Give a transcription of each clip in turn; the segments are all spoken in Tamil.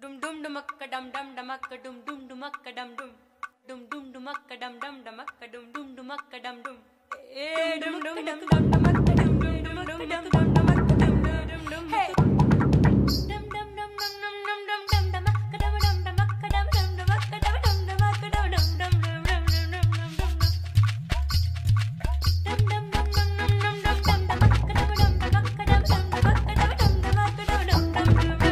Dum dum dumakka dum dum dumakka dum dum dumakka dum dum. Dum dum dumakka dum dum dumakka dum dum dumakka dum dum. Eh dum dum dum dum dumakka dum dum dumakka dum dum dumakka dum dum dum. Hey. Dum dum dum dum dum dum dum dum dumakka dum dum dumakka dum dum dumakka dum dum dumakka dum dum dum dum dum dum dum dum dum. Dum dum dum dum dum dum dum dum dumakka dum dum dumakka dum dum dumakka dum dum dumakka dum dum dum dum dum dum dum dum.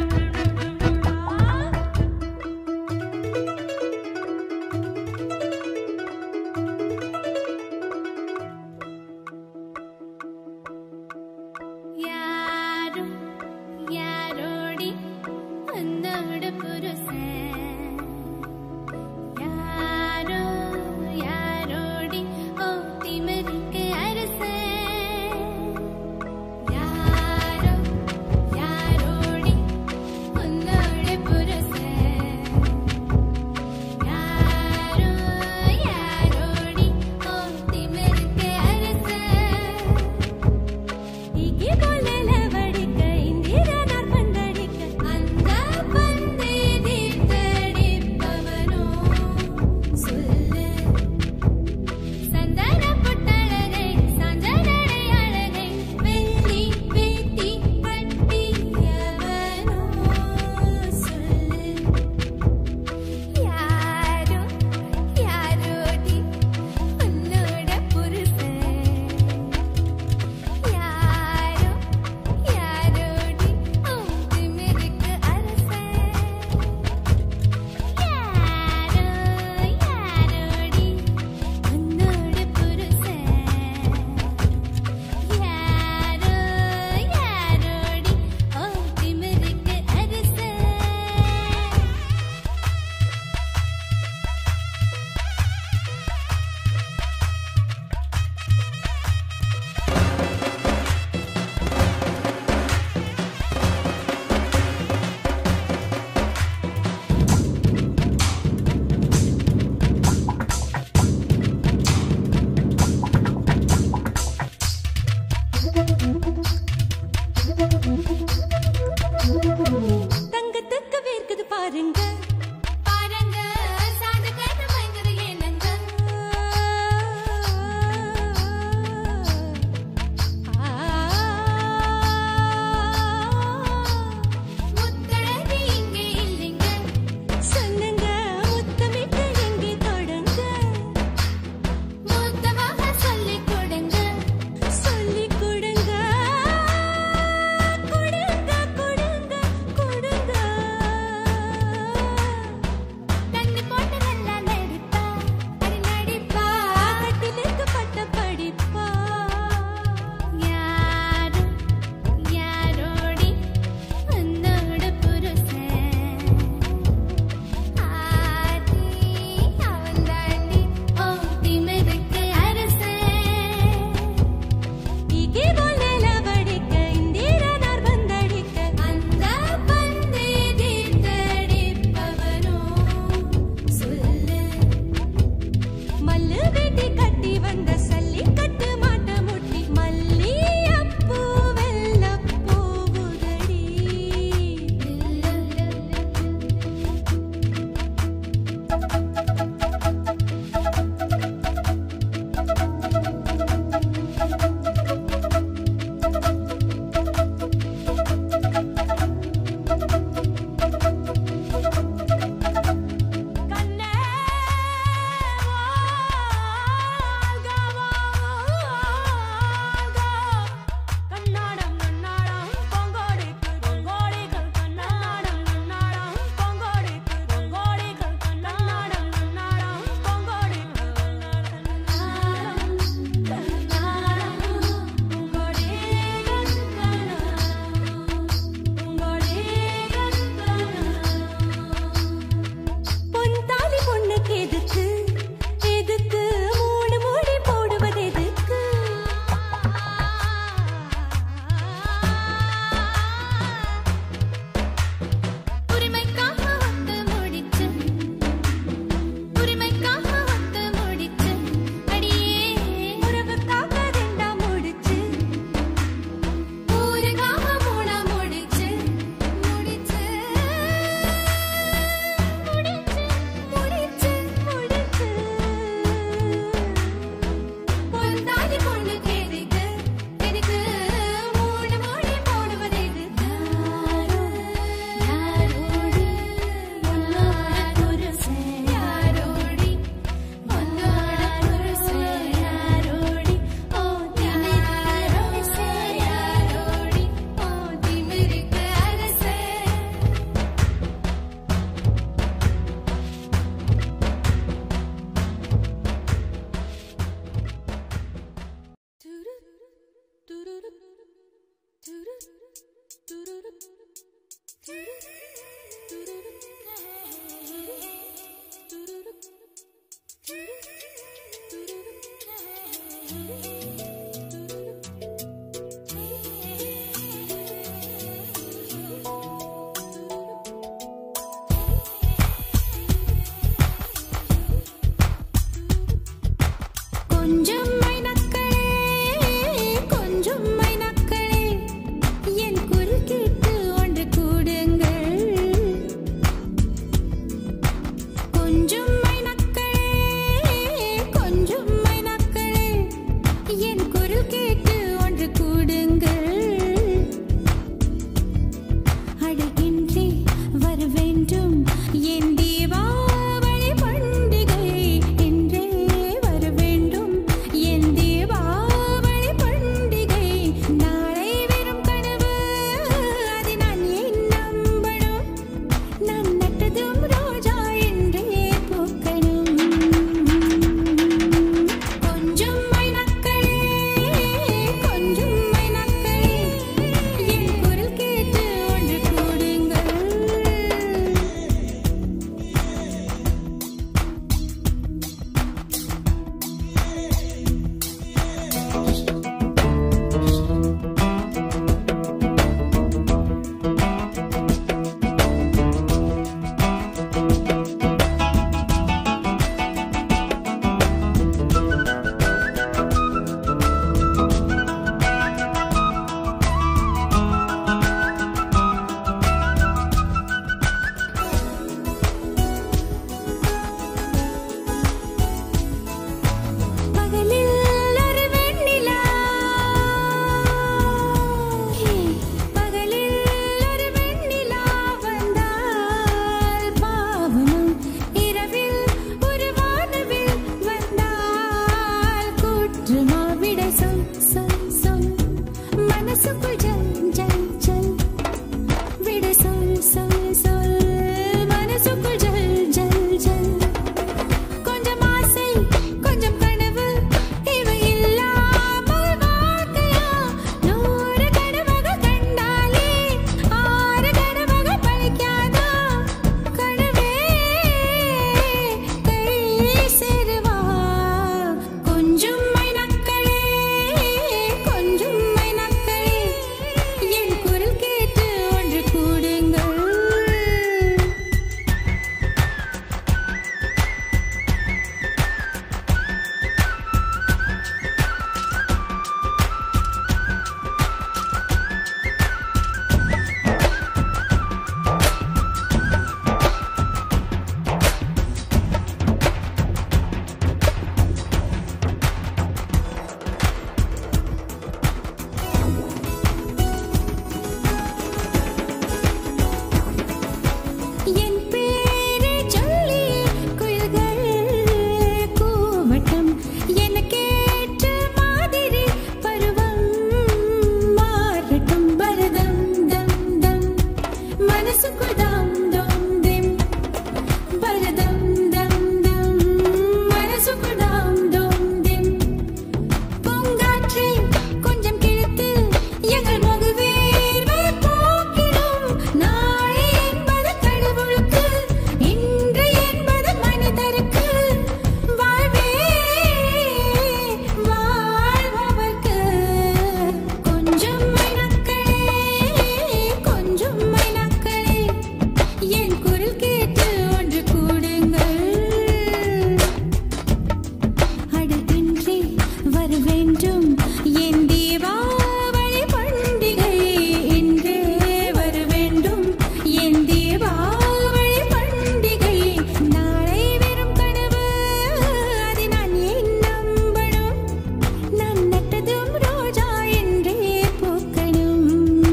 யாரோ யாரோடி வந்தோட புருஷன் யாரோ யாரோடி ஓ திமிருக்கு அரசன் யாரோ யாரோடி வந்தோட புருஷன் யாரோ யாரோடி ஓ திமிருக்கு அரசன் இங்கே கொல்லல வடிக்க இந்திரனார் பந்தடிக்க அந்த பந்தை தீர்த்தடிப்பவனோ சொல்லு சந்தன புட்டழகை சஞ்சனடை அழகை வெள்ளி வேட்டி கட்டியவனோ சொல்லு யாரோ யாரோடி உன்னோட புருஷன் யாரோ யாரோடி உன் திமிருக்கு அரசன் யாரோ யாரோடி உன்னோட புருஷன் யாரோ யாரோடி உன் திமிருக்கு அரசன் தங்கத்துக்கு வேர்க்குது பாருங்க பாருங்க சாந்து கட்டு பயங்கர ஏனங்க முத்தழகு இங்கே இல்லைங்க சொல்லுங்க முத்தமிட்டு எங்கே தொடங்க மூத்தமாக சொல்லிக் கொடுங்க சொல்லிக் கொடுங்க கொடுங்க கொடுங்க கொடுங்க கொஞ்சம் மைனக்களே கொஞ்சம் மைனக்களே என் குரல் கேட்டு ஒன்று கூடுங்கள் கொஞ்சம் மைனக்களே கொஞ்சம் மைனக்களே என் குரல் கேட்டு ஒன்று கூடுங்கள் அழகின்றி வர வேண்டும் என் தீபாவளி பண்டிகை என்றே வர வேண்டும் என் தீபாவளி பண்டிகை நாளை வெறும் கனவு அதை நான் ஏன் நம்பணும் நான் நட்டதும் ரோஜா என்றே பூக்கணும் கொஞ்சம் மைனக்களே கொஞ்சம் மைனக்களே என் குரல் கேட்டு ஒன்று கூடுங்கள் பகலில் ஒரு வெண்ணிலா பகலில் ஒரு வெண்ணிலா வந்தால் பாவனம் இரவில் ஒரு வானவில் வந்தால் கூற்றுமா விடை சொல் சொல் சொல் மனசுக்குள் ஜல் ஜல் ஜல் விடை சொல் சொல் சொல் மனசுக்குள் ஜல் ஜல் ஜல் கொஞ்சம் ஆசை கொஞ்சம் கனவு இவை இல்லாமல் வாழ்க்கையா நூறு கனவுகள் கண்டாலே ஆறு கனவுகள் பழிக்காதா கனவே கை சேருவா கொஞ்சம் மைனக்களே கொஞ்சம் மைனக்களே என் குரல் கேட்டு ஒன்று கூடுங்கள் என் பேரை சொல்லி குயில்கள் கூவட்டும் எனக்கேற்ற மாதிரி பருவம் மாறட்டும் பரதம் தம் தம் மனசுக்குள் தாம் தோம் திம் பரதம் தம் தம் மனசுக்குள் தாம் தோம் திம் பூங்காற்றே கொஞ்சம் கிழித்து எங்கள் முகவேர்வை போக்கிடும் நாளை என்பது கடவுளுக்கு இன்று என்பது மனிதருக்கு வாழ்வே வாழ்பவர்க்கு கொஞ்சம் மைனக்களே கொஞ்சம் மைனக்களே என் குரல் கேட்டு ஒன்று கூடுங்கள் அடகின்றி வர வேண்டும் என் தீபாவளி பண்டிகை என்றே வர வேண்டும் என் தீபாவளி பண்டிகை நாளை வெறும் கனவு அதை நான் ஏன் நம்பணும் நான் நட்டதும் ரோஜா என்றே பூக்கணும்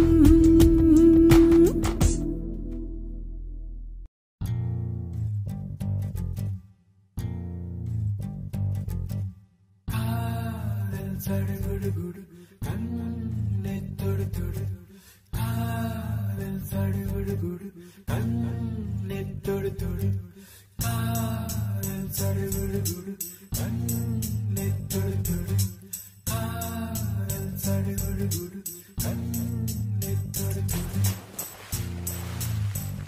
കാതൽ സടുകുടുകുടു കണ്ണെ തൊടു തൊടു കാതൽ സടുകുടുകുടു കണ്ണെ തൊടു തൊടു കാതൽ സടുകുടുകുടു കണ്ണെ തൊടു തൊടു കാതൽ സടുകുടുകുടു കണ്ണെ തൊടു തൊടു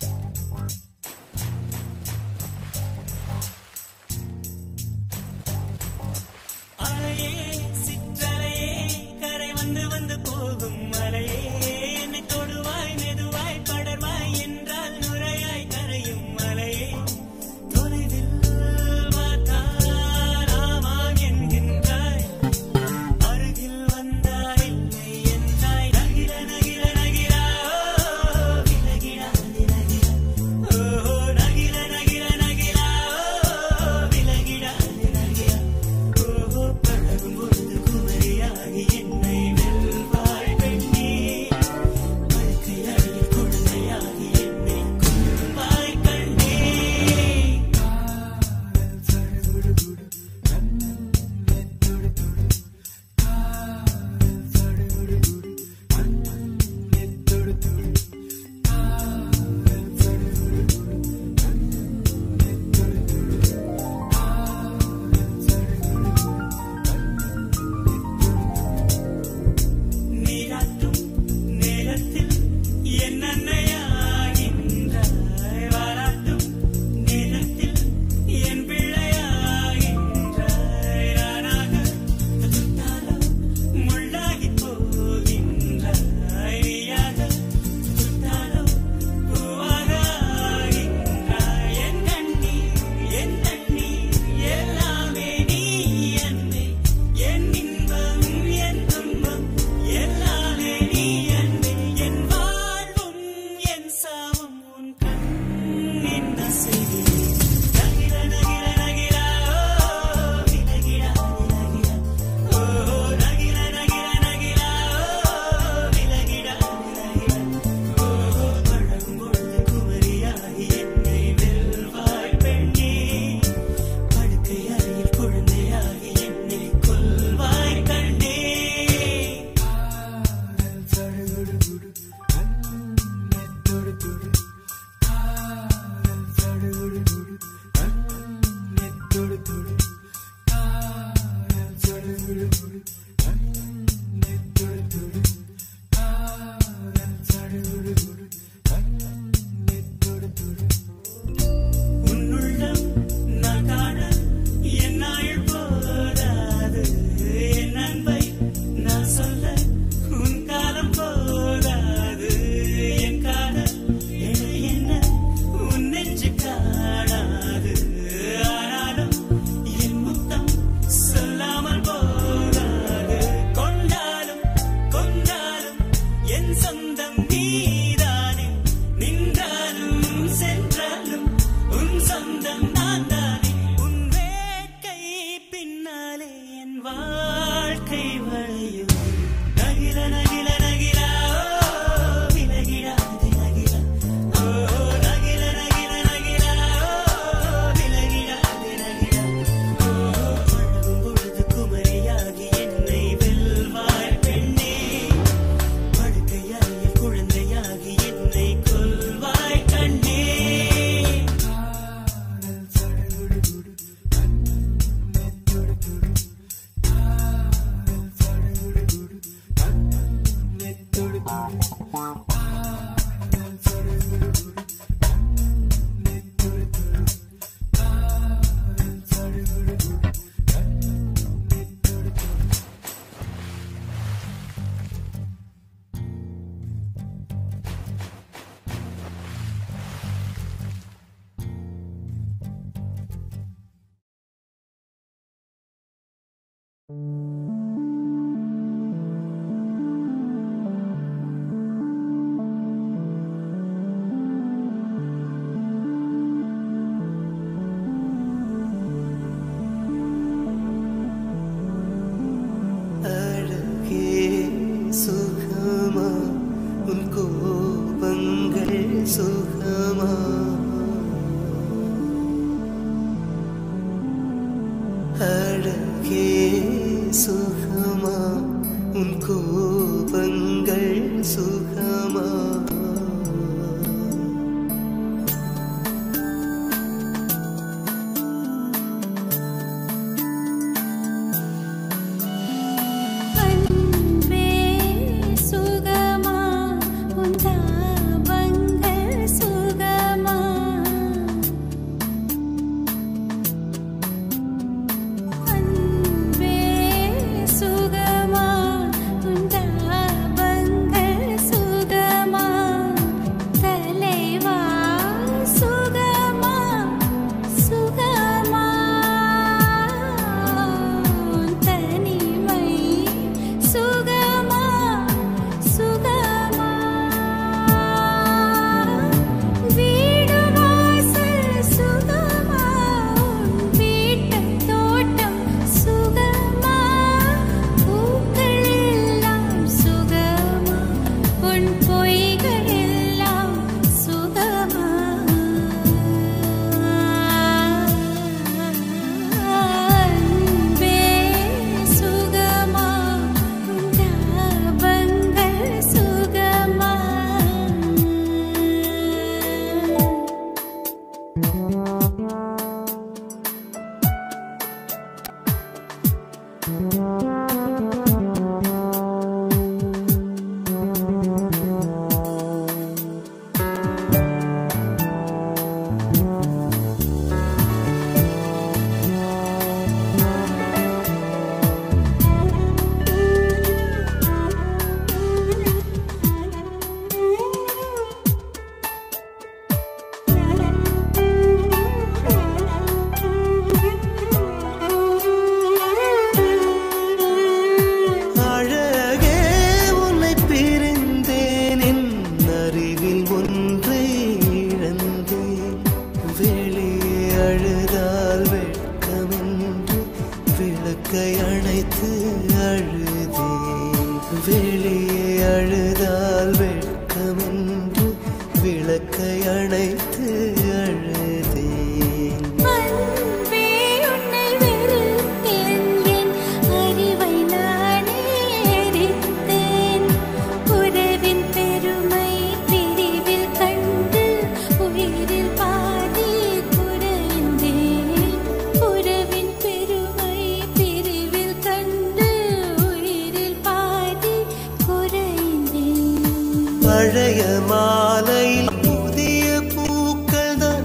நினைத்து அழுதேன் வெளியே அழுதால் வெட்கமென்று விளக்கை அணைத்து அழுதேன் அன்பே உன்னை வெறுத்தேன் என் அறிவை நானே எரித்தேன் உறவின் பெருமை பிரிவில் கண்டு உயிரில் பாதி குறைந்தேன் உறவின் பெருமை பிரிவில் கண்டு உயிரில் பாதி குறைந்தேன் பழைய மாலையில் புதிய பூக்கள் தான்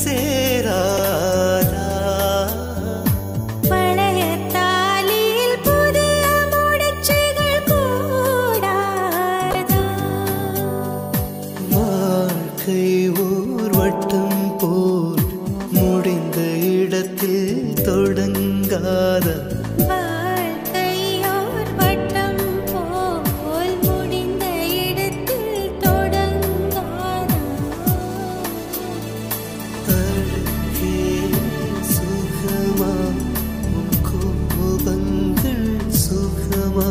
சேராதா பழைய தாலியில் புதிய முடிச்சுகள் கூடாதா வாழ்க்கை ஊர் வட்டம் போல் முடிந்த இடத்தில் தொடங்காத வாழ்க்கையோர் வட்டம் போல் முடிந்த இடத்தில் தொடங்காதா அழுகே சுகமா உன் கோபங்கள் சுகமா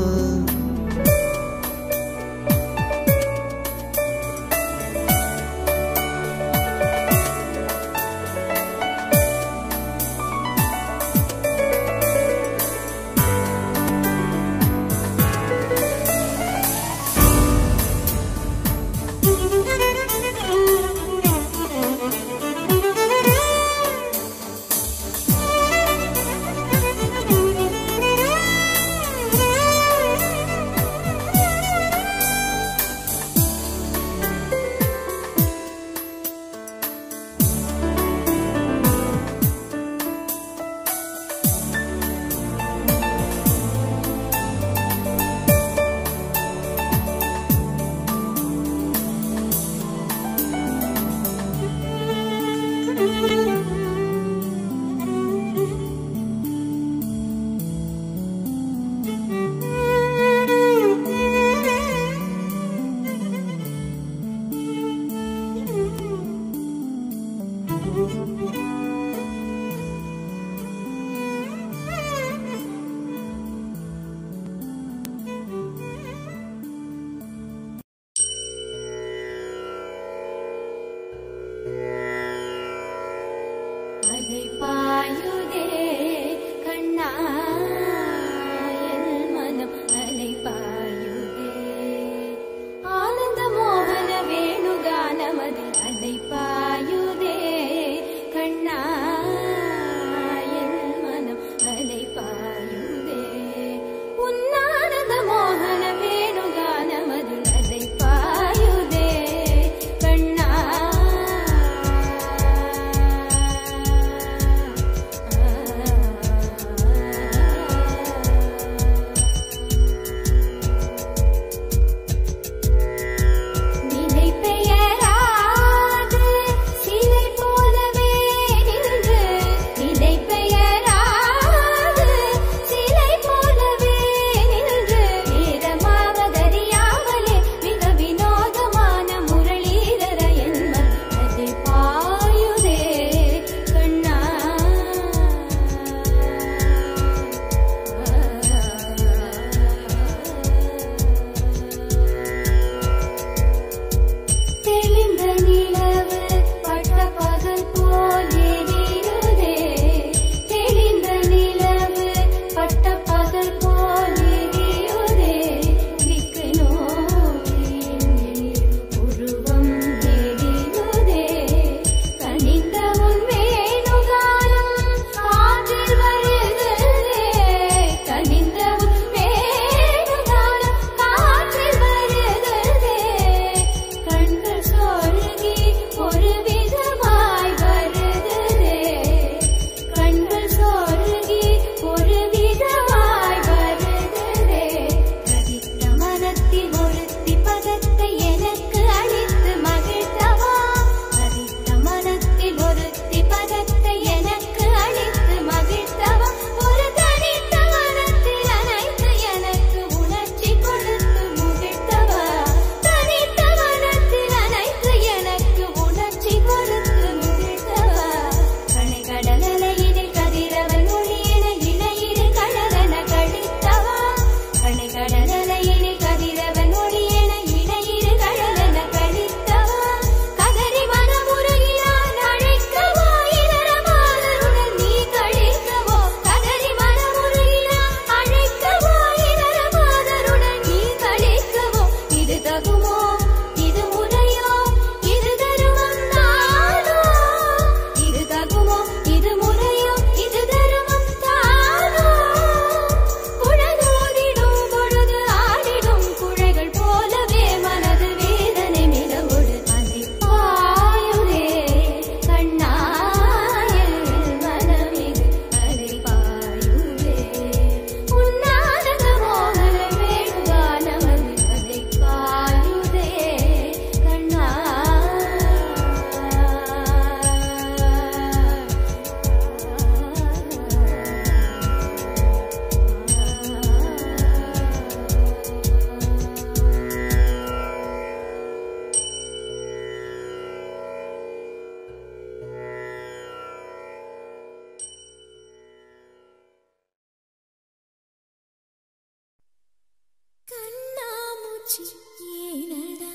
அலை பாயுதே கண்ணா என் மனம் அலை பாயுதே ஆனந்த மோகன வேணுகானமதில் அலை பாயுதே கண்ணா என் மனம் அலை பாயுதே உன்னானந்த மோகன வேணுகானமதில் அலை பாயுதே கண்ணா கண்ணாமூச்சி ஏனடா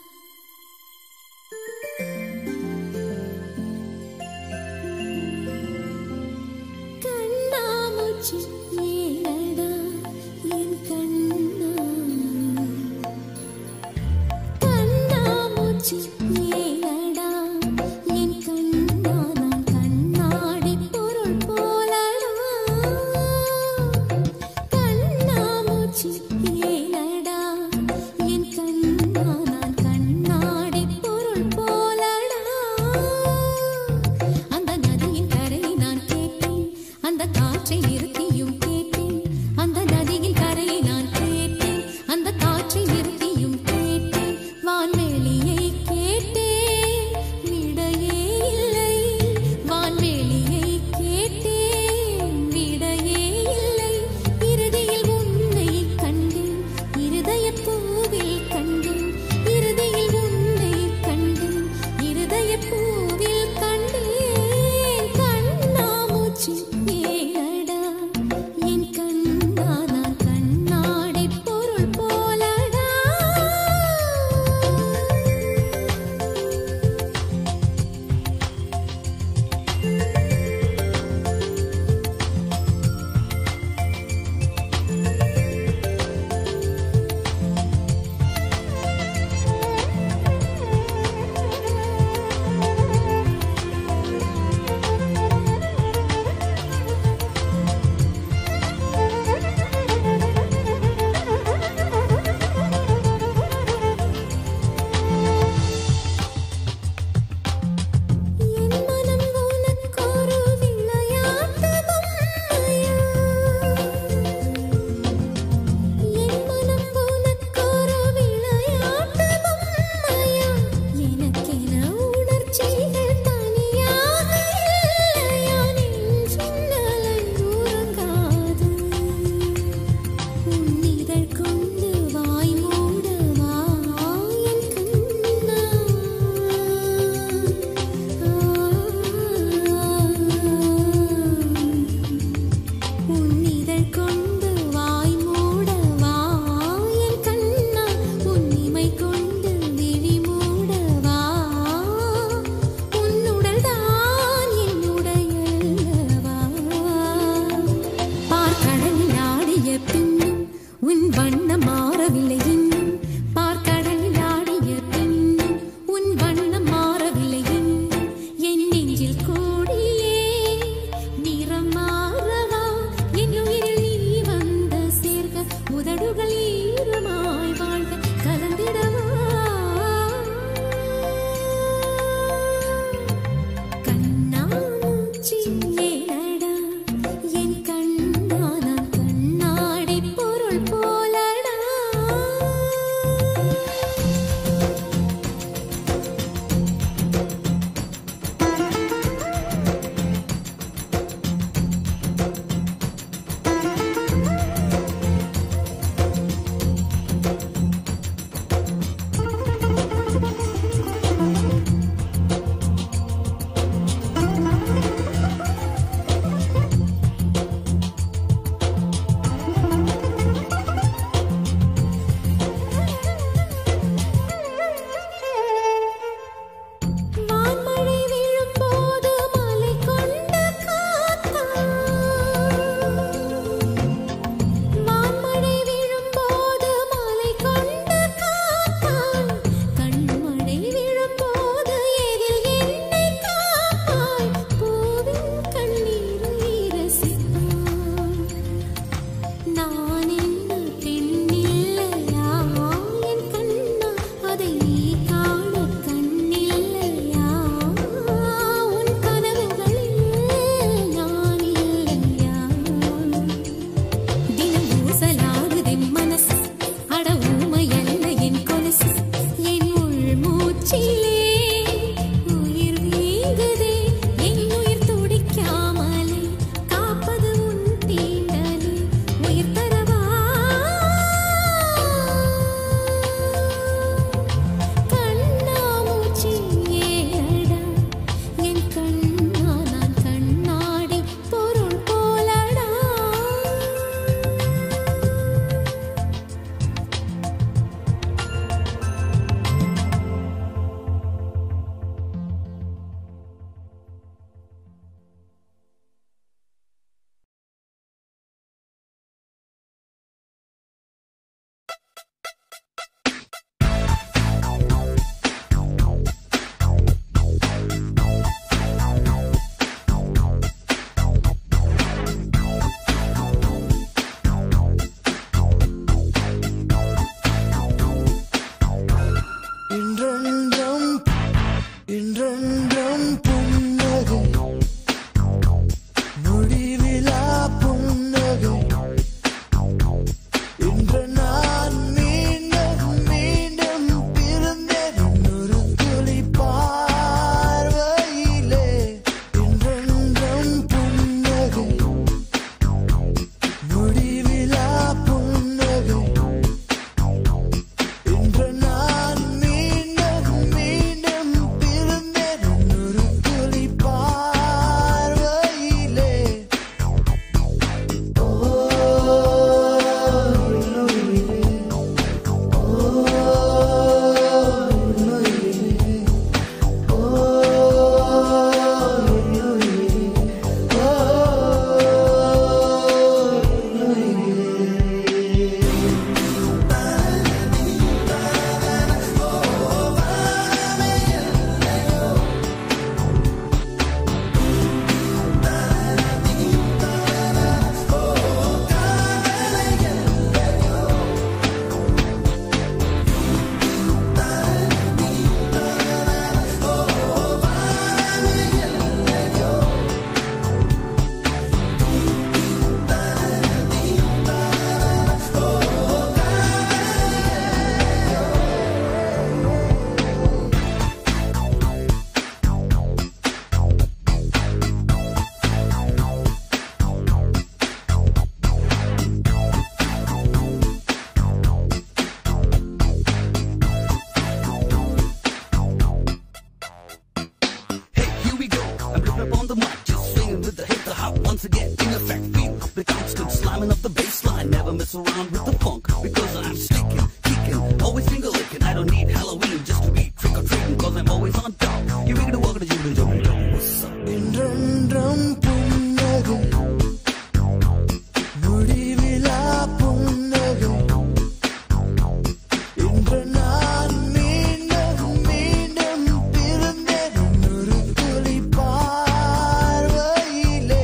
கண்ணாமூச்சி ஏனடா என் கண்ணா கண்ணாமூச்சி ஏனடா என் கண்ணா நான் கண்ணாடி பொருள் போலடா கண்ணாமூச்சி ஏனடா என் கண்ணா நான் கண்ணாடி பொருள் போலடா அந்த நதியின் கரையை நான் கேட்டேன் அந்த காற்றை நிறுத்தியும் கேட்டேன் அந்த நதியின் கரையை நான் கேட்டேன் அந்த காற்றை நிறுத்தியும் கேட்டேன் வான்வெளியை கேட்டேன் விடையே இல்லை வான்வெளியை கேட்டேன் விடையே இல்லை இறுதியில் உன்னை கண்டேன் இருதயப் பூவில் கண்டேன் இறுதியில் உன்னை கண்டேன் இருதயப் பூவில் கண்டேன் கண்ணாமூச்சி ஏனடா என் கண்ணா நான் கண்ணாடி பொருள் போலடா என் மனம் உனக்கொரு விளையாட்டு பொம்மையா என் மனம் உனக்கொரு விளையாட்டு பொம்மையா எனக்கென உணர்ச்சிகள் தனியாக இல்லையா நின் சொன்னலை உறங்காது உன்னிதழ் கொண்டு வாய் மூடவா என் கண்ணா உன்னிதழ் கொண்டு வாய் மூடவா என் கண்ணா உன்னிமை கொண்டு விழி மூடவா உன்னுடல் தான் என்னுடையல்லவா பார்க்கடலில் ஆடிய பின்னும் உன் வண்ணம் மாறவில்லை இன்னும் பார்க்கடலில் ஆடிய பின்னும் உன் வண்ணம் மாறவில்லை இன்னும் என் நெஞ்சில் கூடியே நிறம் மாறவா என் உயிரில் நீ வந்து சேர்க்க உதடுகள் ஈரமாய் வாழ்க கலந்திடவா கண்ணாமூச்சி ஏனடா என் கண்ணா நான் கண்ணாடி பொருள் போலடா என்றென்றும் புன்னகை முடிவிலா புன்னகை இன்று நான் மீண்டும் மீண்டும் பிறந்தேன் ஒரு துளி பார்வையிலே என்றென்றும் புன்னகை முடிவிலா புன்னகை இன்று நான் மீண்டும் மீண்டும் பிறந்தேன் ஒரு துளி பார்வையிலே Hey, here we go. I'm ripping up on the mic, just swinging with the hip, the hop once again. In effect, feel the constant slamming of the bass line. Never mess around with the funk because I'm sticking, kicking, always finger licking. I don't need Halloween just to be trick or treating because I'm always on top. You make it walk to you, jumping, jumping. What's up? என்றென்றும் புன்னகை முடிவிலா புன்னகை இன்று நான் மீண்டும் மீண்டும் பிறந்தேன் ஒரு துளி பார்வையிலே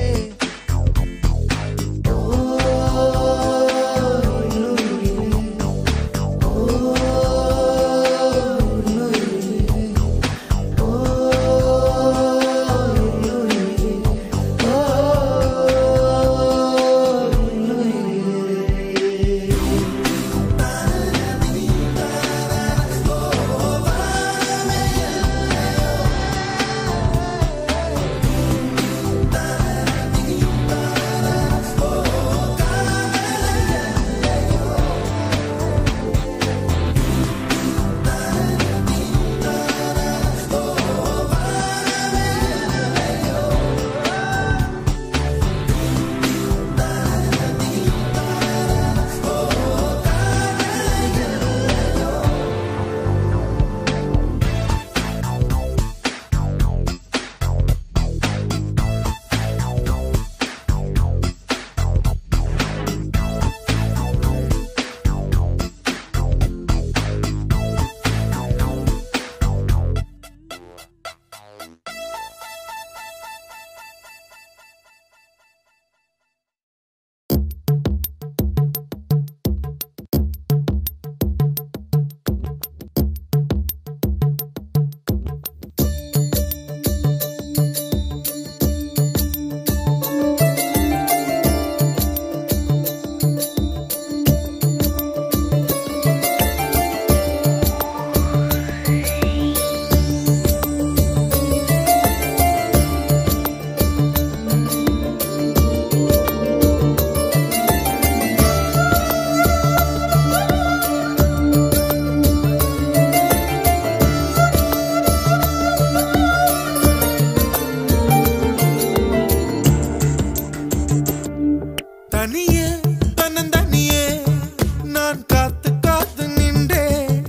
தனியே தன்னந்தனியே நான் காத்து காத்து நின்றே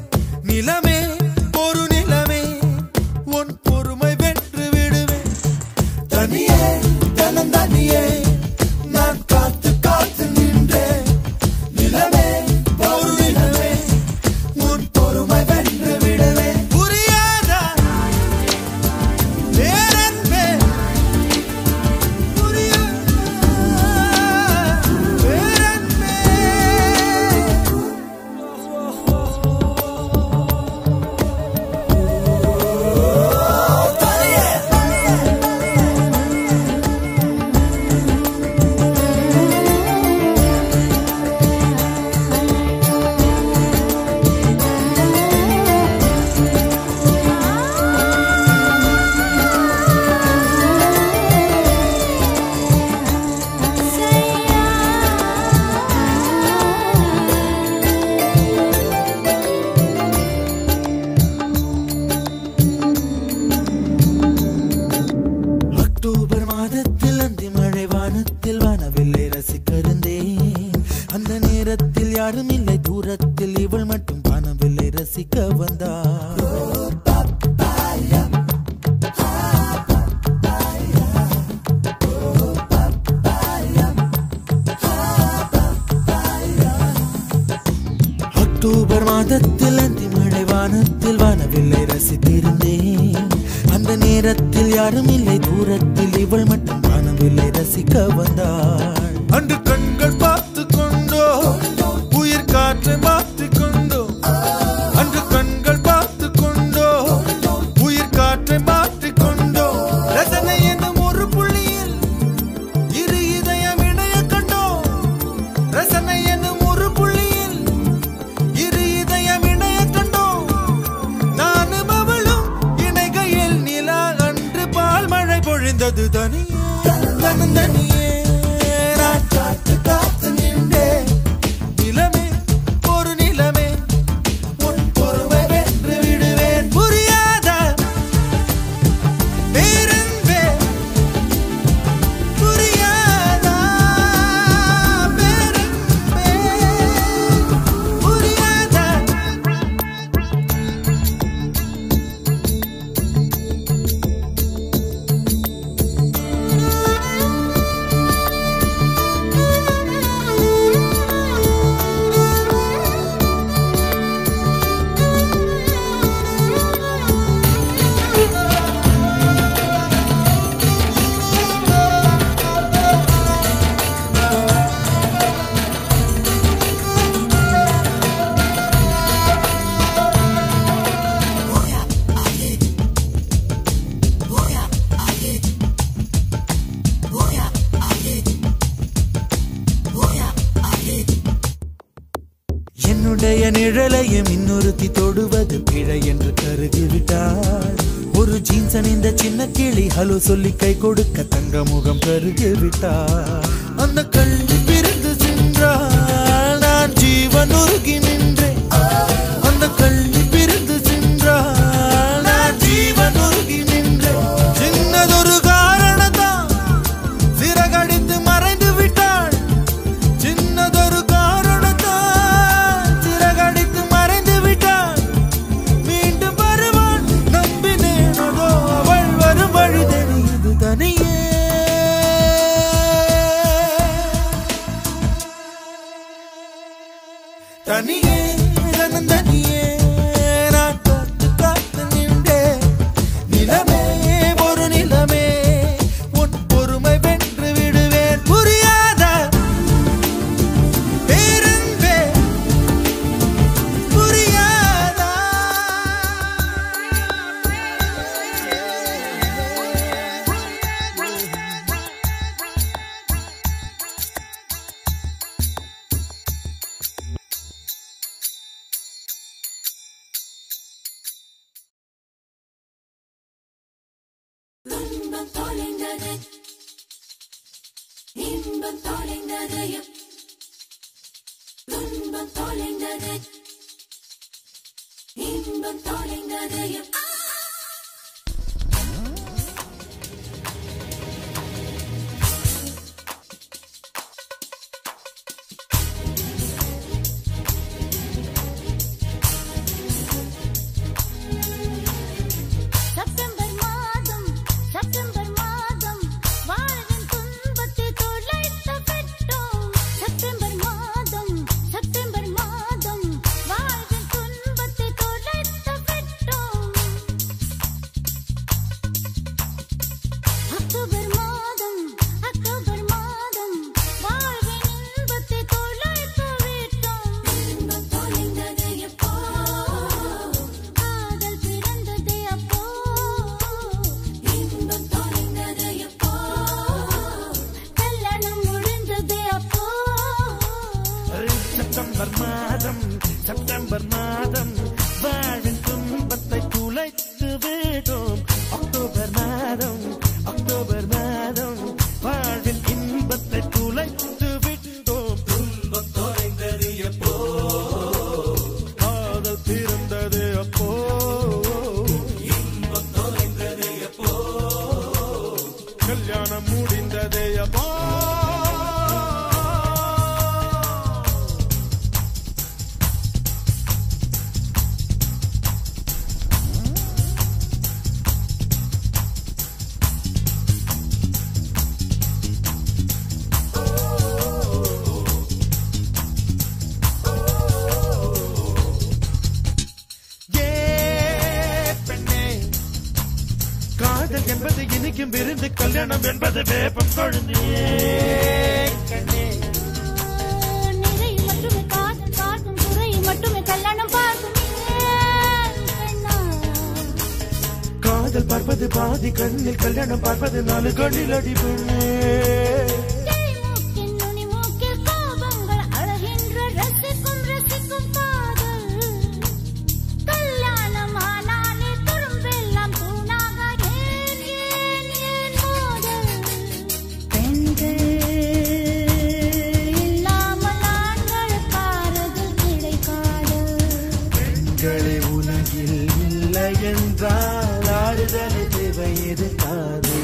நிலமே ஒரு நிலமே உன் பொறுமை வென்று விடுவேன் தனியே தன்னந்தனியே நான் காத்து காத்து நின்றே நிலமே ஒரு நிலமே உன் பொறுமை வென்று விடுவேன் புரியாதா வேறென்பே தனியே அக்டோபர் மாதத்தில் அந்தி மழை வானத்தில் வானவில்லை ரசித்திருந்தேன் அந்த நேரத்தில் யாரும் இல்லை தூரத்தில் இவள் மட்டும் வானவில்லை ரசிக்க வந்தாள் அன்று கண்கள் பார்த்து கொண்டோ உயிர் காற்றை மாற்றிக் கொண்டோ அன்று கண்கள் பார்த்து கொண்டோ உயிர் காற்றை மாற்றிக் கொண்டோ ரசனை என்னும் ஒரு புள்ளியில் இரு இதயம் இணைய கண்டோ ரசனை என்னும் ஒரு புள்ளியில் இரு இதயம் இணைய கண்டோ நானும் அவளும் இணைகையில் நிலா அன்று பால் மழை பொழிந்தது தனியே தனியே நான் காத்து காத்து நின்றேன் நிலமே ஒரு நிலமே உன் பொறுமை வென்று விடுவேன் புரியாத பேரன்பே புரியாதா பேரன்பே புரியாதா என்னுடைய நிழலையும் இன்னொருத்தி தொடுவது பிழை என்று கருகிவிட்டாள் ஒரு ஜீன்ஸ் அணிந்த சின்ன கிளி ஹலோ சொல்லி கை கொடுக்க தங்க முகம் கருகிவிட்டாள் அந்த கள்ளி பிரிந்து சென்றாள் நான் ஜீவன் உருகி நின்றேன் அந்த கள்ளி பிரிந்து சென்றாள் நான் ஜீவன் உருகி நின்றேன் சின்னதொரு காரணத்தான் சிறகடித்து மறைந்து விட்டாள் சின்னதொரு காரணத்தால் சிறகடித்து மறைந்து விட்டாள் மீண்டும் வருவாள் நம்பினேன் அதோ அவள் வரும் வழி தெரியுது தனியே தனியே தனன் தனியே நான் காத்து காத்து நின்றேன் நிலமே ஒரு நிலமே உன் பொறுமை வென்று விடுவேன் புரியாத பேரன்பே புரியாதா துன்பம் தொலைந்தது இன்பம் தொலைந்தது துன்பம் தொலைந்தது இன்பம் தொலைந்தது செப்டம்பர் மாதம் செப்டம்பர் மாதம் வாழ்வின் துன்பத்தை தொலைத்த பெற்றோம் செப்டம்பர் மாதம் செப்டம்பர் மாதம் வாழ்வின் துன்பத்தை தொலைத்த பெற்றோம் அக்டோபர் மாதம் அக்டோபர் மாதம் வாழ்வின் இன்பத்தை தொலைத்து விட்டோம் இன்பம் தொலைந்தது எப்போ காதல் பிறந்தது அப்போ இன்பம் தொலைந்தது எப்போ கல்யாணம் முடிந்தது அப்போ செப்டம்பர் மாதம் செப்டம்பர் மாதம் வாழின் துன்பத்தை துளைத்து விடும் அக்டோபர் மாதம் அக்டோபர் மாதம் வாழ்வின் இன்பத்தை துளைத்து விட்டோம் துன்பம் தொலைந்தது எப்போ காதல் பிறந்தது அப்போ இன்பம் தொலைந்தது எப்போ கல்யாணம் முடிந்தது அப்போ வைக்கும் விருந்து கல்யாணம் என்பது வேப்பம் கொழுந்தியே கண்ணே நிறை மட்டுமே காதல் பார்க்கும் துறை மட்டுமே கல்யாணம் பார்க்கும் ஏன் கண்ணா காதல் பார்ப்பது பாதி கண்ணில் கல்யாணம் பார்ப்பது நாலு கண்ணில் அடிபண்ணே மூக்கின் நுனி மூக்கில் கோபங்கள் அழகின்ற ரசிக்கும் ரசிக்கும் காதல் கல்யாணம் ஆனாலே துரும்பெல்லாம் தூணாக ஏன் ஏன் ஏன் மோதல் பெண்கள் இல்லாமல் ஆண்கள் பாரதில் கிடைக்காது பெண்களே உலகில் இல்லை என்றால் ஆறுதல் தேவை எதுக்காது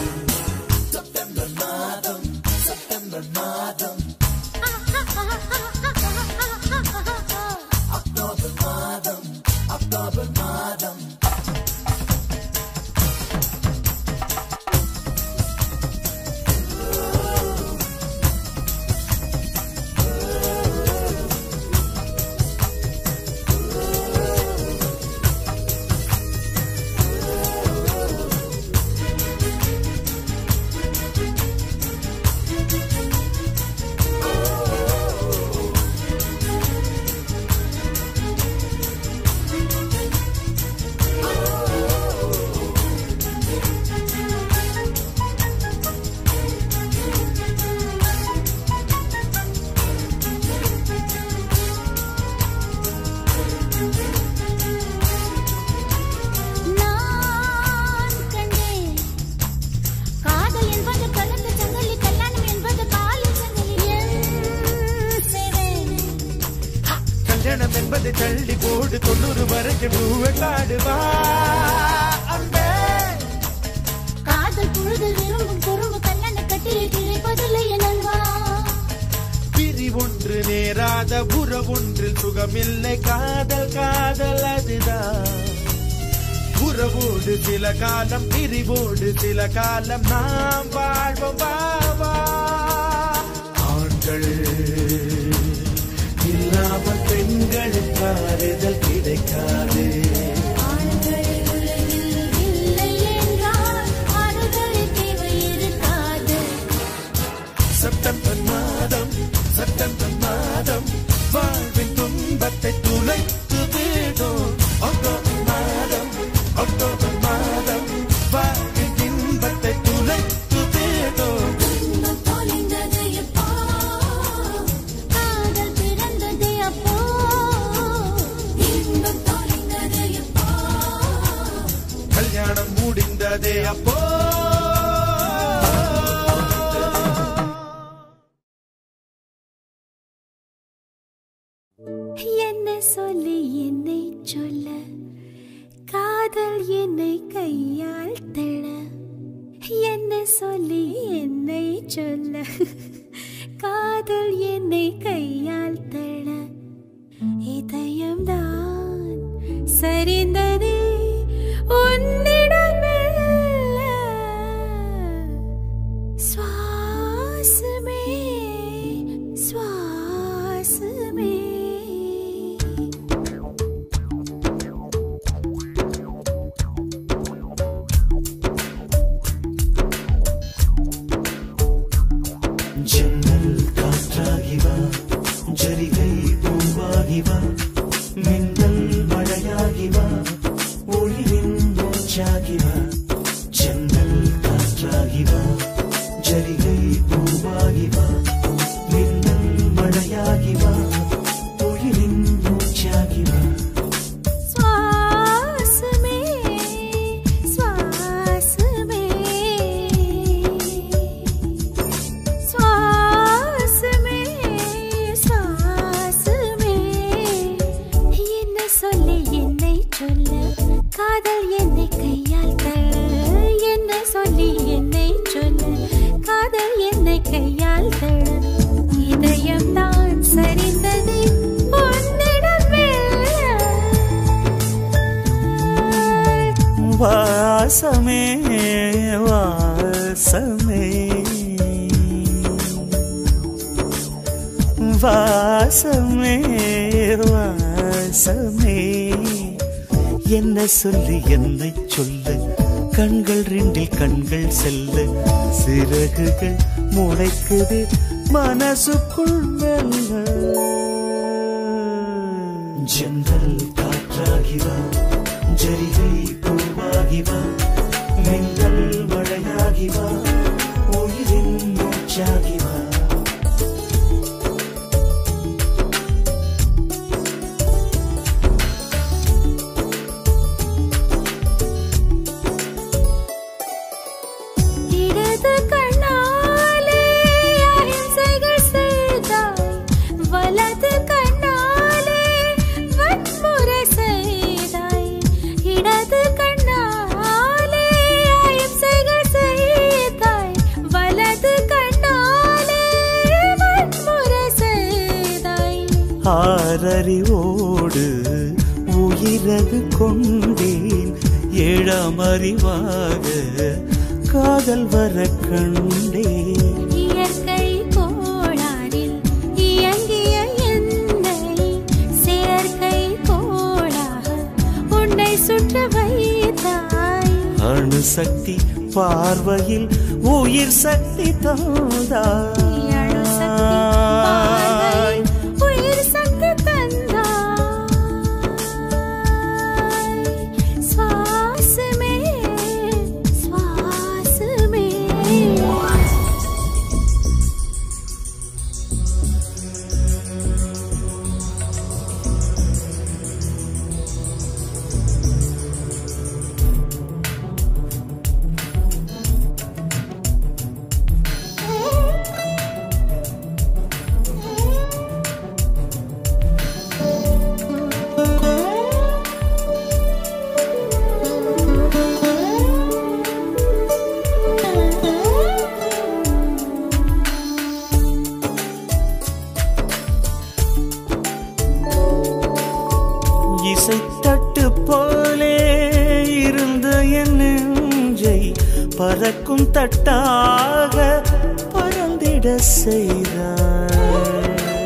நான் கண்டேன் காதல் என்பது கலந்த சங்கலி கல்யாணம் என்பது காலில் சங்கலி என் சிறை கல்யாணம் என்பதை தள்ளி போடு தொண்ணூறு வரைக்கும் பூவெட்டாடுவா அன்பே காதல் புழுதல் விரும்பும் குறும்பு கல்யாண கட்டிலில் கிடைப்பதில்லை எனவா பிரி ஒன்று நேராத உறவொன்றில் சுகமில்லை காதல் காதல் அதுதான் உறவோடு சில காலம் பிரிவோடு சில காலம் நாம் வாழ்வோம் வாவா ஆண்கள் இல்லாமல் பெண்களுக்கு ஆறுதல் கிடைக்காது ஆண்கள் உலகில் இல்லை என்றால் ஆறுதல் தேவை இருக்காது செப்டம்பர் மாதம் செப்டம்பர் மாதம் வாழ்வின் துன்பத்தை துளைத்து விடும் அக்டோபர் மாதம் அக்டோபர் மாதம் வாழ்வின் இன்பத்தை துளைத்து விடும் இன்பம் தொலைந்தது எப்போ காதல் பிறந்தது அப்போ இன்பம் தொலைந்தது எப்போ கல்யாணம் முடிந்ததே அப்போ என்ன சொல்லி என்னை சொல்ல காதல் என்னை கையால் தள என்ன சொல்லி என்னை சொல்ல காதல் என்னை கையால் தள இதயம்தான் சரிந்ததே உன்னிடமெல்ல சுவாசமே சுவாசமே ஜன்னல் காற்றாகி வா ஜரிகை பூவாகி வா மின்னல் மழையாகி வா ஒளிவின் மூச்சாகி வா ஜன்னல் காற்றாகி வா ஜரிகை பூவாகி வா மின்னல் மழையாகி வா ஒளிவின் மூச்சாகி வா சுவாசமே சுவாசமே சுவாசமே சுவாசமே என்ன சொல்லி என்னை சொல்ல காதல் என்னை கையால் தள்ள என்ன சொல்லி என்னை சொல்ல காதல் என்னை கையால் தள்ள இதயம் தான் சரிந்தது உன்னிடம் வாசமே வாசமே வாசமே வாசமே என்ன சொல்லி என்னை சொல்ல கண்கள் ரெண்டில் கண்கள் செல்ல சிறகுகள் முளைக்குது மனசுக்குள் மெல்ல ஜன்னல் காற்றாகிவா ஜரிகை பூவாகிவா மின்னல் மழையாகிவா உயிரின் மூச்சாகிவா இடது கண்ணாலே அಹಿಂಸைகள் செய்தாய் வலது கண்ணாலே வன்முறை செய்தாய் இடது கண்ணாலே அಹಿಂசைகள் செய்தாய் வலது கண்ணாலே வன்முறை செய்தாய் ஆறறிவோடு உயிரது கொண்டேன் ஏழாம் அறிவாக காதல் வர கண்டேன் இயற்கை கோளாறில் இயங்கிய என்னை செயற்கை கோளாக உன்னை சுற்ற வைத்தாய் அணுசக்தி பார்வையில் உயிர் சக்தி தந்தாய் அணு சக்தி பார்வையில் உயிர் சக்தி தந்தாய் சுவாசமே சுவாசமே இசைத்தட்டு போலே இருந்த என் நெஞ்சை பறக்கும் தட்டாக பறந்திட செய்தாய்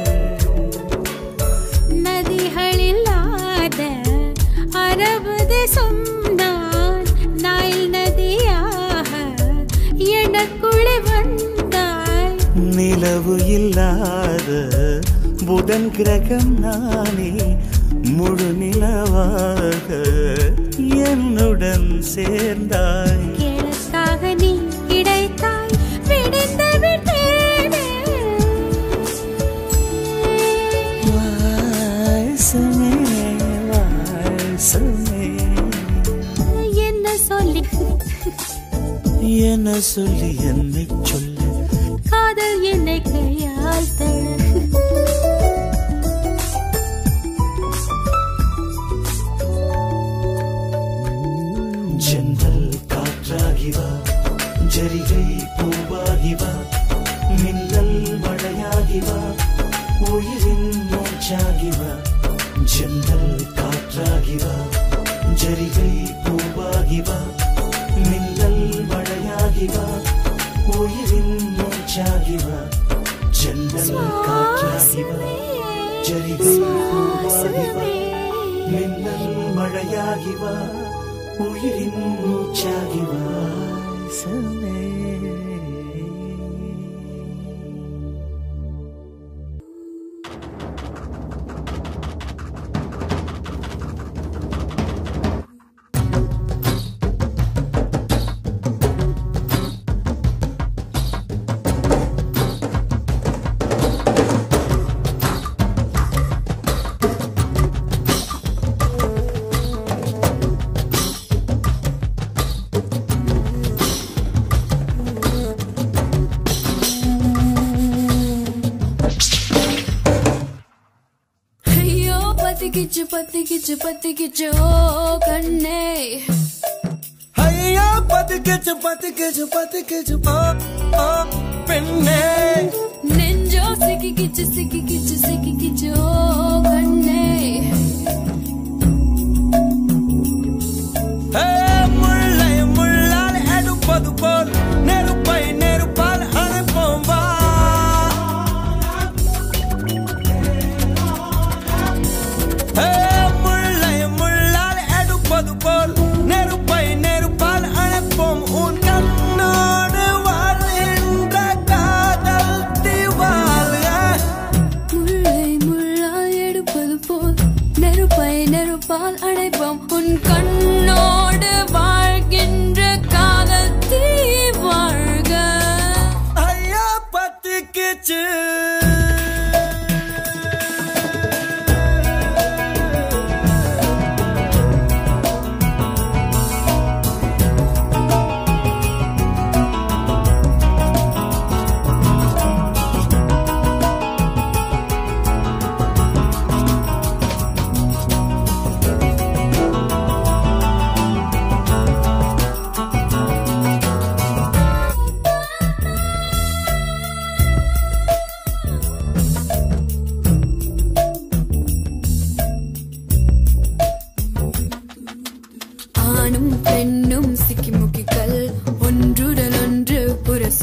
நதிகளில்லாத அரபு தேசம் நான் நாயில் நதியாக எனக்குள்ளே வந்தாய் நிலவு இல்லாத புதன் கிரகம் நானே முழு நிலவாக என்னுடன் சேர்ந்தாய் எனக்காக நீ கிடைத்தாய் விடிந்து விட்டேனே வாசமே வாசமே என்ன சொல்லி என சொல்லி என்னை சொல்ல காதல் என்னை கையால் தழ ஜன்னல் காற்றாகிவா ஜரிகை பூவாகிவா மின்னல் மழையாகிவா உயிரின் மூச்சாகிவா ஜன்னல் காற்றாகிவா ஜரிகை பூவாகிவா மின்னல் மழையாகிவா உயிரின் மூச்சாகிவா ஜன்னல் காற்றாகிவா ஜரிகை பூவாகிவா மின்னல் மழையாகிவா உயிரின் மூச்சாகிவா சமே ஐயோ பத்திக்கிச்சு பத்திக்கிச்சு பத்திக்கிச்சு ஓ கண்ணே ஐயா பத்துக்கிச்சு பத்துக்கிச்சு பத்துக்கிச்சு ஓ ஓ பெண்ணே நெஞ்சோ சிக்கிக்கிச்சு சிக்கிக்கிச்சு சிக்கிக்கிச்சு ஓ கண்ணே ஏ, முள்ளை முள்ளால் எடுப்பது போல் நெருப்பை நெருப்பால் அணைப்போம் வா ஏ, முள்ளை முள்ளால் எடுப்பது போல் நெருப்பை நெருப்பால் அணைப்போம்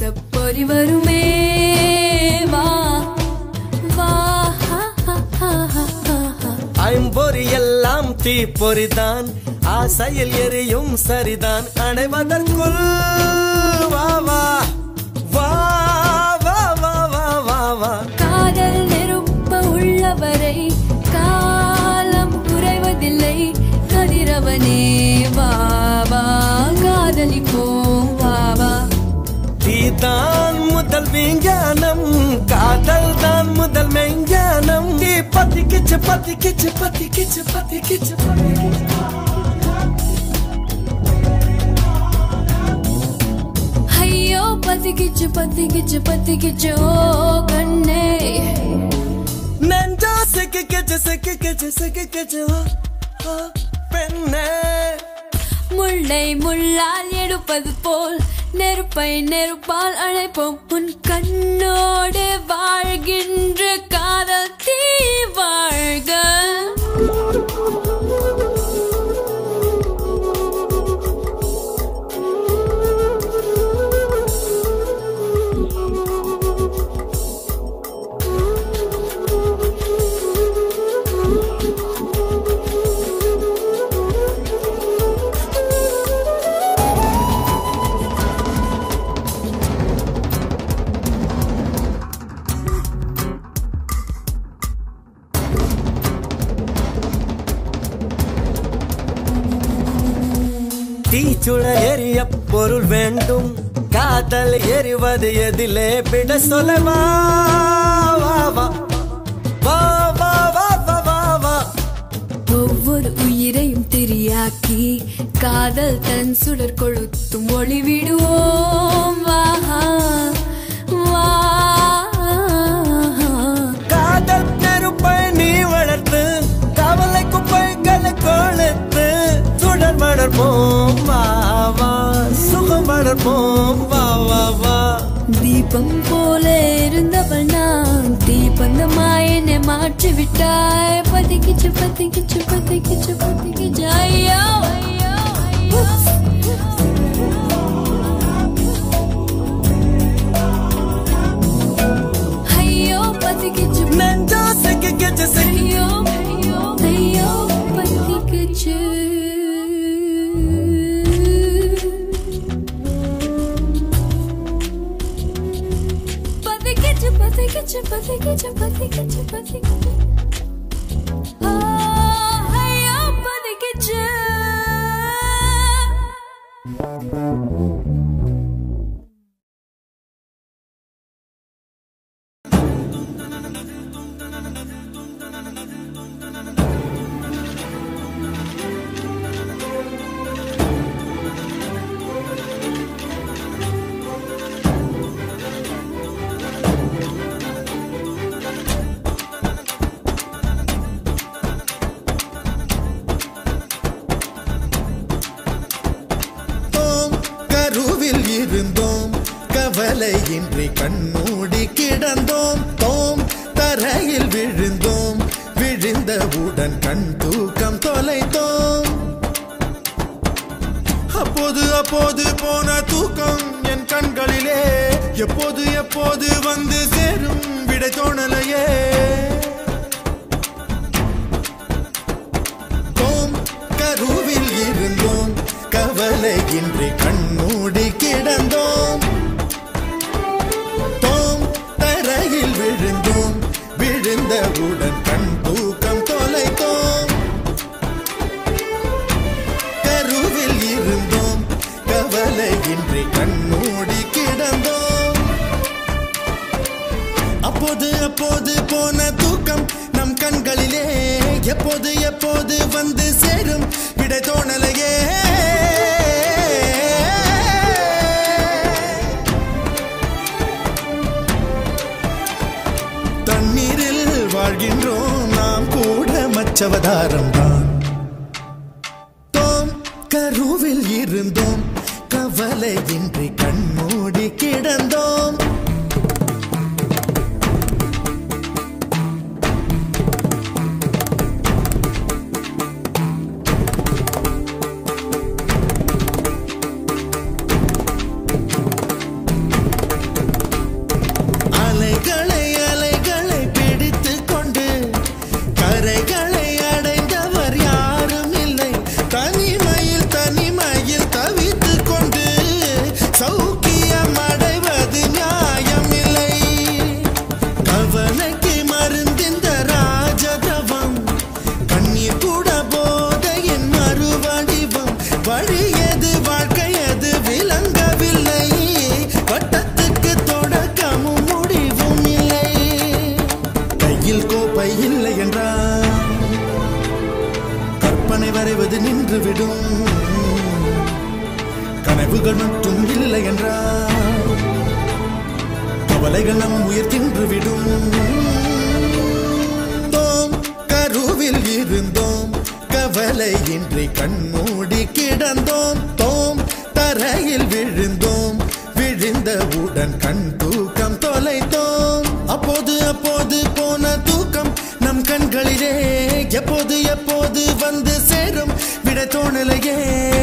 தேசப்பொறி வருமே வா வா ஹா, ஹா, ஹா, ஹா, ஹா, ஹா. ஐம்பொறி எல்லாம் தீப்பொறிதான் ஆசையில் எரியும் சரிதான் அடைவதற்குள் வா வா வா வா வா வா வா வா காதல் நெருப்ப உள்ளவரை காலம் குறைவதில்லை கதிரவனே வா வா காதலிப்போம் வா வா தீதான் முதல் விஞ்ஞானம் காதல் தான் முதல் மெஞ்ஞானம் நீ பத்தி கிச்சு பத்தி கிச்சு பத்தி கிச்சு பத்தி கிச்சு பத்தி கிச்சு ஐயோ பத்திக்கிச்சு பத்திக்கிச்சு பத்திக்கிச்சு ஓ கண்ணே நெஞ்சா சிக்கு கிச்சு சிக்கு கிச்சு சிக்கு கிச்சு ஓ, ஓ, பெண்ணே முள்ளை முள்ளால் எடுப்பது போல் நெருப்பை நெருப்பால் அழைப்போம் உன் கண்ணோடு வாழ்கின்ற காதல் தீ வாழ்க தீச்சுட எரிய பொருள் வேண்டும் காதல் எரிவது எதிலே விட சொல்லவா வா வா வா வா வா வா வா வா ஒவ்வொரு உயிரையும் திரியாக்கி காதல் தன் சுடர் கொளுத்தும் ஒளி விடுவோம் வா வா காதல் நெருப்பை நீ வளர்த்து கவலை குப்பைகளை கொளுத்து சுடர் வளர்ப்போம் வா வா சுகம் வளர்ப்போம் வா வா வா தீபம் போல இருந்தவள் நான் தீபந்தமாய் என்னை மாற்றி விட்டாய் பத்திக்கிச்சு பத்திக்கிச்சு பத்திக்கிச்சு பத்திக்கிச்சு ஐயோ ஐயோ ஐயோ பத்திக்கிச்சு நெஞ்சா சிக்கு கிச்சு சிக்கு ஐயோ ஐயோ ஐயோ பத்திக்கிச்சு பத்திக்கிச்சு பத்திக்கிச்சு பத்திக்கிச்சு பத்திக்கிச்சு பத்திக்கிச்சு ஆ, ஐயோ பத்திக்கிச்சு தோம் கருவில் இருந்தோம் கவலையின்றி கண்மூடி கிடந்தோம் தோம் தரையில் விழுந்தோம் விழுந்தவுடன் கண் தூக்கம் தொலைத்தோம் அப்போது அப்போது போன தூக்கம் என் கண்களிலே எப்போது எப்போது வந்து சேரும் விடை தோணலையே தோம் கருவில் இருந்தோம் கவலையின்றி கண்மூடி கிடந்தோம் தோம் தரையில் விழுந்தோம் விழுந்தவுடன் கண் தூக்கம் தொலைத்தோம் கருவில் இருந்தோம் கவலையின்றி கண்மூடி கிடந்தோம் அப்போது அப்போது போன தூக்கம் நம் கண்களிலே எப்போது எப்போது வந்து சேரும் விடை தோணலையே தண்ணீரில் வாழ்கின்றோம் நாம் கூட மச்சவதாரம் தான் தோம் கருவில் இருந்தோம் கவலையின்றி கண்மூடி கிடந்தோம் அலைகள் நம் உயிர் தின்றுவிடும் தோம் கருவில் இருந்தோம் கவலையின்றி கண்மூடி கிடந்தோம் தோம் தரையில் விழுந்தோம் விழுந்தவுடன் கண் தூக்கம் தொலைத்தோம் அப்போது அப்போது போன தூக்கம் நம் கண்களிலே எப்போது எப்போது வந்து சேரும் விட தோணலையே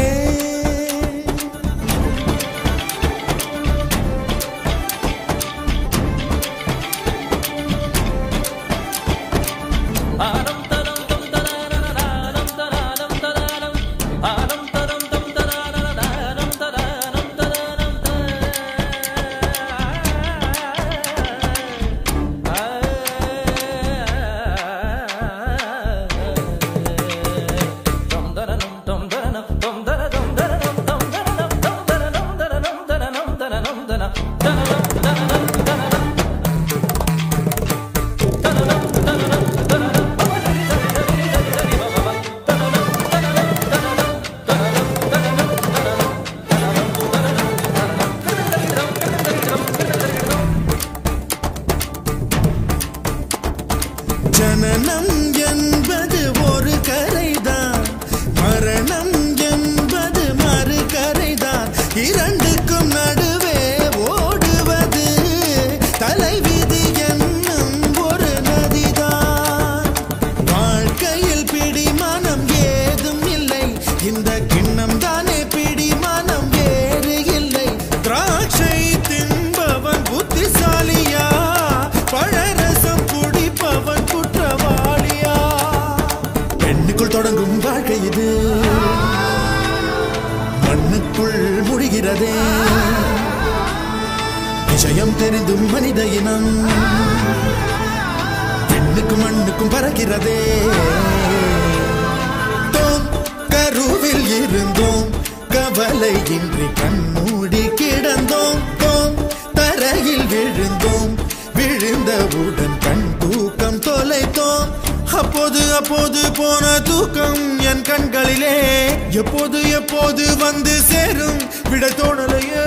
ஜனனம் என்பது ஒரு கரைதான் மரணம் என்பது மறு கரைதான் இரண்டுக்கும் நடுவே ஓடுவது தலைவிதி என்னும் ஒரு நதிதான் வாழ்க்கையில் பிடிமானம் ஏதும் இல்லை இந்த கிண்ணம் தானே பிடிமானம் வேறு இல்லை திராட்சை தின்பவன் புத்திசாலியா பழரசம் குடிப்பவன் குற்றவாளியா பெண்ணுக்குள் தொடங்கும் வாழ்க்கை இது மண்ணுக்குள் முடிகிறதே விஷயம் தெரிந்தும் மனித இனம் பெண்ணுக்கும் மண்ணுக்கும் பறக்கிறதே தோம் கருவில் இருந்தோம் கவலையின்றி கண்மூடி கிடந்தோம் தோம் தரையில் விழுந்தோம் விழுந்தவுடன் கண் தூக்கம் தொலைத்தோம் அப்போது அப்போது போன தூக்கம் என் கண்களிலே எப்போது எப்போது வந்து சேரும் விட தோணலையே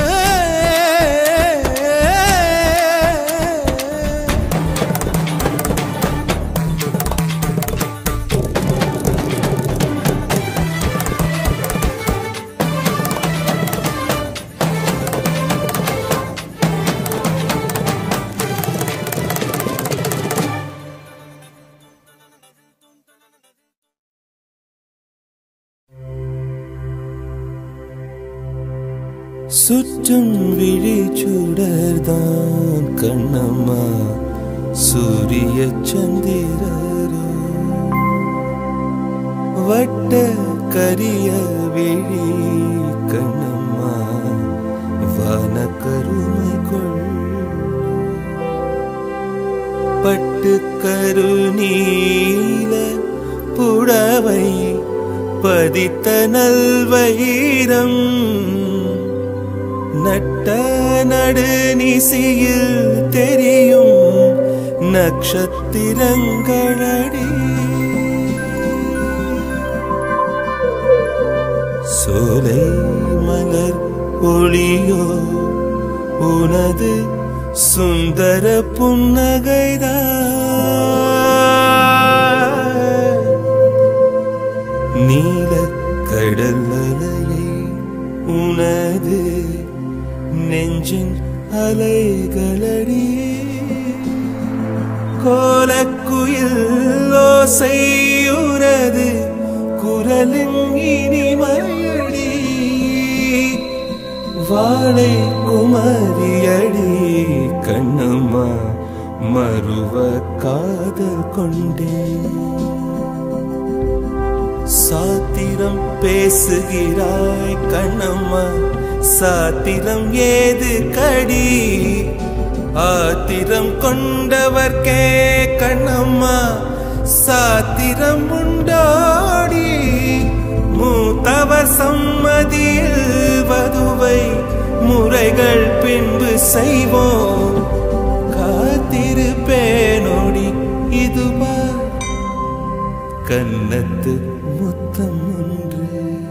சுற்றும் விழி சுடர்தான் கண்ணம்மா சூரிய சந்திரரோ வட்ட கரிய விழி கண்ணம்மா வான கருமை கொள் பட்டு கருநீல புடவை பதித்த நல்வயிரம் நட்ட நடுநிசியில் தெரியும் நட்சத்திரங்களடி சோலை மலர் ஒளியோ உனது சுந்தர புன்னகைதான் நீல கடல் அலையை உனது நெஞ்சின் அலைகளடி கோலக்குயில் ஓசையுனது குரலின் இனிமையடி வாழை குமரியடி கண்ணம்மா மறுவ காதல் கொண்டேன் சாத்திரம் பேசுகிறாய் கண்ணம்மா சாத்திரம் ஏது கடி ஆத்திரம் கொண்டவர்க்கே கண்ணம்மா சாத்திரம் உண்டாடி மூத்தவர் சம்மதியில் வதுவை முறைகள் பின்பு செய்வோம் காத்திருப்பேனோடி இதுவா கன்னத்து முத்தம் ஒன்று